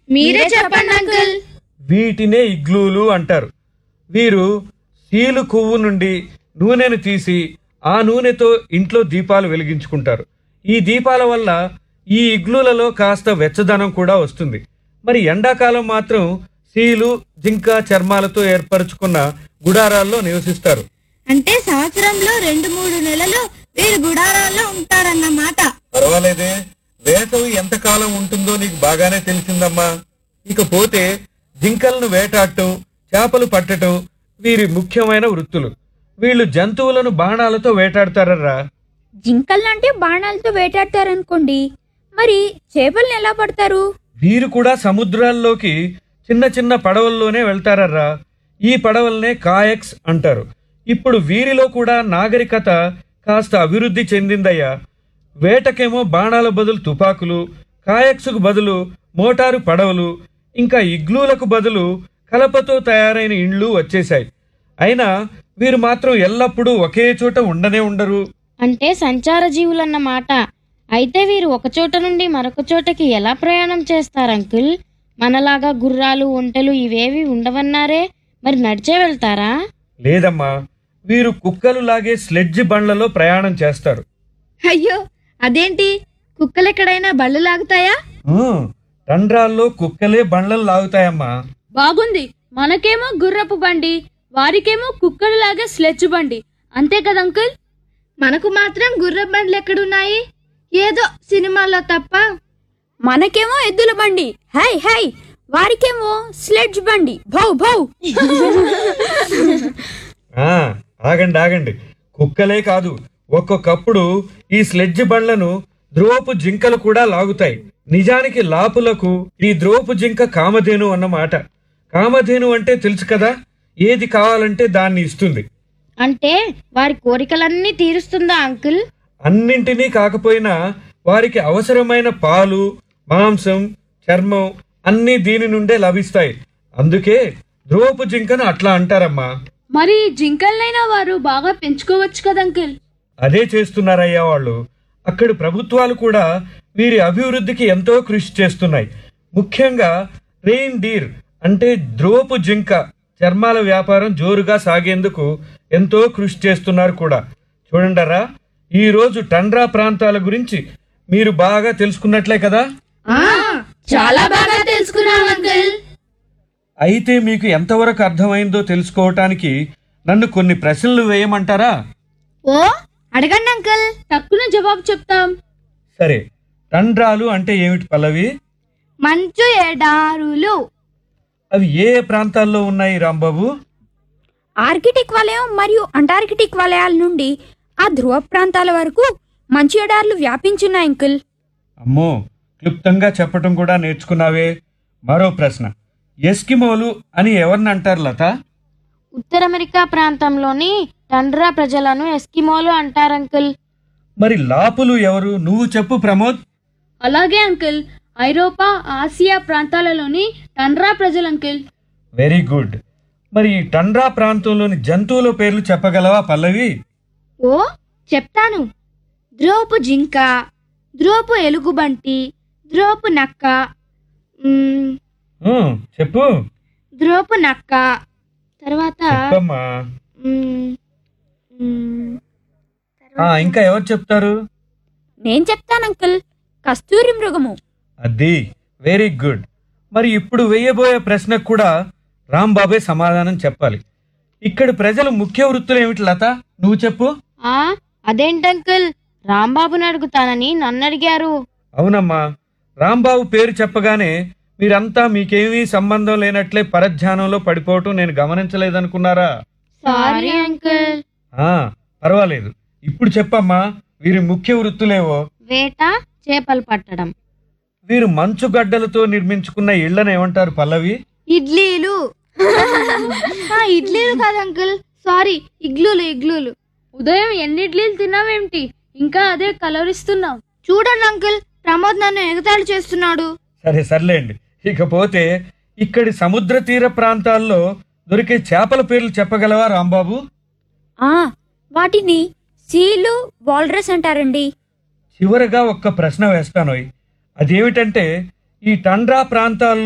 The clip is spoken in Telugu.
మీరే చెప్పండి అంకుల్ వీటినే ఇగ్లూలు అంటారు వీరు సీలు కొవ్వు నుండి నూనెను తీసి ఆ నూనెతో ఇంట్లో దీపాలు వెలిగించుకుంటారు ఈ దీపాల వల్ల ఈ ఇగ్లూలలో కాస్త వెచ్చదనం కూడా వస్తుంది మరి ఎండాకాలం మాత్రం సీలు జింక చర్మాలతో ఏర్పరచుకున్న గుడారాల్లో నివసిస్తారు అంటే సంవత్సరంలో రెండు మూడు నెలలు వీరు గుడారాల్లో ఉంటారన్నమాట పర్వాలేదే వేసవి ఎంతకాలం ఉంటుందో నీకు బాగానే తెలిసిందమ్మా ఇకపోతే జింకలను వేటాడటం చేపలు పట్టటం వీరి ముఖ్యమైన వృత్తులు వీళ్ళు జంతువులను బాణాలతో వేటాడతారరా జింకల్నంటే బాణాలతో వేటాడతారనుకోండి మరి చేపల్ని ఎలా పడతారు వీరు కూడా సముద్రాల్లోకి చిన్న చిన్న పడవల్లోనే వెళ్తారర్రా ఈ పడవల్నే కాయక్స్ అంటారు ఇప్పుడు వీరిలో కూడా నాగరికత కాస్త అభివృద్ధి చెందిందయ్యా వేటకేమో బాణాల బదులు తుపాకులు కాయక్స్కు బదులు మోటారు పడవలు ఇంకా ఇగ్లూలకు బదులు కలపతో తయారైన ఇండ్లు వచ్చేశాయి అయినా వీరు మాత్రం ఎల్లప్పుడూ ఒకే చోట ఉండనే ఉండరు అంటే సంచార జీవులన్నమాట అయితే వీరు ఒక చోట నుండి మరొక చోటకి ఎలా ప్రయాణం చేస్తారు అంకుల్ మనలాగా గుర్రాలు ఒంటెలు ఇవేవి ఉండవన్నారే మరి నడిచే వెళ్తారా లేదమ్మా వీరు కుక్కలు లాగే స్లెడ్జ్ బండ్లలో ప్రయాణం చేస్తారు అయ్యో అదేంటి కుక్కలు ఎక్కడైనా బళ్ళు లాగుతాయా ఉమ్, టండ్రాల్లో కుక్కలే బండ్లను లాగుతాయమ్మా బాగుంది మనకేమో గుర్రపు బండి వారికేమో కుక్కడిలాగా స్లెడ్జ్ బండి అంతే కదా అంకుల్ మనకు మాత్రం గుర్ర బండ్లు ఎక్కడున్నాయి ఏదో సినిమాల్లో తప్ప మనకేమో ఎద్దుల బండి హై హై వారికేమో స్లెడ్జ్ బండి భౌ భౌ ఆ, ఆగండి ఆగండి కుక్కలే కాదు ఒక్కొక్కప్పుడు ఈ స్లెడ్జ్ బండ్లను ధ్రువపు జింకలు కూడా లాగుతాయి నిజానికి లాపులకు ఈ ధ్రువపు జింక కామధేను అన్నమాట కామధేను అంటే తెలుసు కదా ఏది కావాలంటే దాన్ని ఇస్తుంది అంటే వారి కోరికలన్నీ తీరుస్తుందా అంకుల్ అన్నింటినీ కాకపోయినా వారికి అవసరమైన పాలు మాంసం చర్మం అన్నీ దీని నుండే లభిస్తాయి అందుకే ధ్రువపు జింకను అట్లా అంటారమ్మా మరి జింకలనైనా వారు బాగా పెంచుకోవచ్చు కదా అంకుల్ అదే చేస్తున్నారయ్యా వాళ్ళు అక్కడి ప్రభుత్వాలు కూడా వీరి అభివృద్ధికి ఎంతో కృషి చేస్తున్నాయి ముఖ్యంగా రెయిన్ డీర్ అంటే ధ్రువపు జింక చర్మాల వ్యాపారం జోరుగా సాగేందుకు ఎంతో కృషి చేస్తున్నారు కూడా చూడండరా ఈ రోజు టండ్రా ప్రాంతాల గురించి మీరు బాగా తెలుసుకున్నట్లే కదా చాలా బాగా తెలుసుకున్నాం అంకుల్ అయితే మీకు ఎంతవరకు అర్థమైందో తెలుసుకోవటానికి నన్ను కొన్ని ప్రశ్నలు వేయమంటారా ఓ అడగండి అంకుల్ తక్కువ జవాబు చెప్తాం సరే టండ్రాలు అంటే ఏమిటి పల్లవి మంచు ఎడారులు అవి ఏ ఏ ప్రాంతాల్లో ఉన్నాయి రాంబాబు ఆర్కిటిక్ వలయం మరియు అంటార్కిటిక్ వలయాల నుండి ఆ ధ్రువ ప్రాంతాల వరకు మంచు ఎడార్లు వ్యాపించున్నాయి అంకుల్ అమ్మో క్లుప్తంగా చెప్పటం కూడా నేర్చుకున్నావే మరో ప్రశ్న ఎస్కిమోలు అని ఎవరిని అంటారు లత ఉత్తర అమెరికా ప్రాంతంలోని టండ్రా ప్రజలను ఎస్కిమోలు అంటారు అంకుల్ మరి లాపులు ఎవరు నువ్వు చెప్పు ప్రమోద్ అలాగే అంకుల్ ఐరోపా ఆసియా ప్రాంతాలలోని టండ్రా ప్రజలు అంకుల్ వెరీ గుడ్ మరి ఈ టండ్రా ప్రాంతంలోని జంతువుల పేర్లు చెప్పగలవా పల్లవి ఓ చెప్తాను ధ్రువపు జింక ధ్రువపు ఎలుగుబంటి ధ్రువపు నక్క మ్, ఉమ్, చెప్పు ధ్రువపు నక్క తర్వాత చెప్పమ్మా మ్, మ్, ఆ, ఇంకా ఎవరు చెప్తారు నేను చెప్తాను అంకుల్ కస్తూరి మృగము అది వెరీ గుడ్ మరి ఇప్పుడు వేయబోయే ప్రశ్నకు కూడా రాంబాబే సమాధానం చెప్పాలి ఇక్కడి ప్రజల ముఖ్య వృత్తులు ఏమిటి లత నువ్వు చెప్పు ఆ అదేంటంకుల్ రాంబాబుని అడుగుతానని నన్ను అడిగారు అవునమ్మా రాంబాబు పేరు చెప్పగానే మీరంతా మీకేమీ సంబంధం లేనట్లే పరధ్యానంలో పడిపోవటం నేను గమనించలేదనుకున్నారా సారీ అంకుల్ ఆ పర్వాలేదు ఇప్పుడు చెప్పమ్మా వీరి ముఖ్య వృత్తులేవో వేట చేపలు పట్టడం వీరు మంచుగడ్డలతో నిర్మించుకున్న ఇళ్లను ఏమంటారు పల్లవి ఇడ్లీలు ఆ, ఇడ్లీలు కాదు అంకుల్ సారీ ఇగ్లూలు ఇగ్లూలు ఉదయం ఎన్ని ఇడ్లీలు తిన్నావేమిటి ఇంకా అదే కలవరిస్తున్నావు చూడండి అంకుల్ ప్రమోద్ నన్ను ఎగతాళి చేస్తున్నాడు సరే సర్లేండి ఇకపోతే ఇక్కడి సముద్ర తీర ప్రాంతాల్లో దొరికే చేపల పేర్లు చెప్పగలవా రాంబాబు ఆ వాటిని సీలు వాల్రస్ అంటారండి చివరగా ఒక్క ప్రశ్న వేస్తానోయ్ అదేమిటంటే ఈ టండ్రా ప్రాంతాల్లో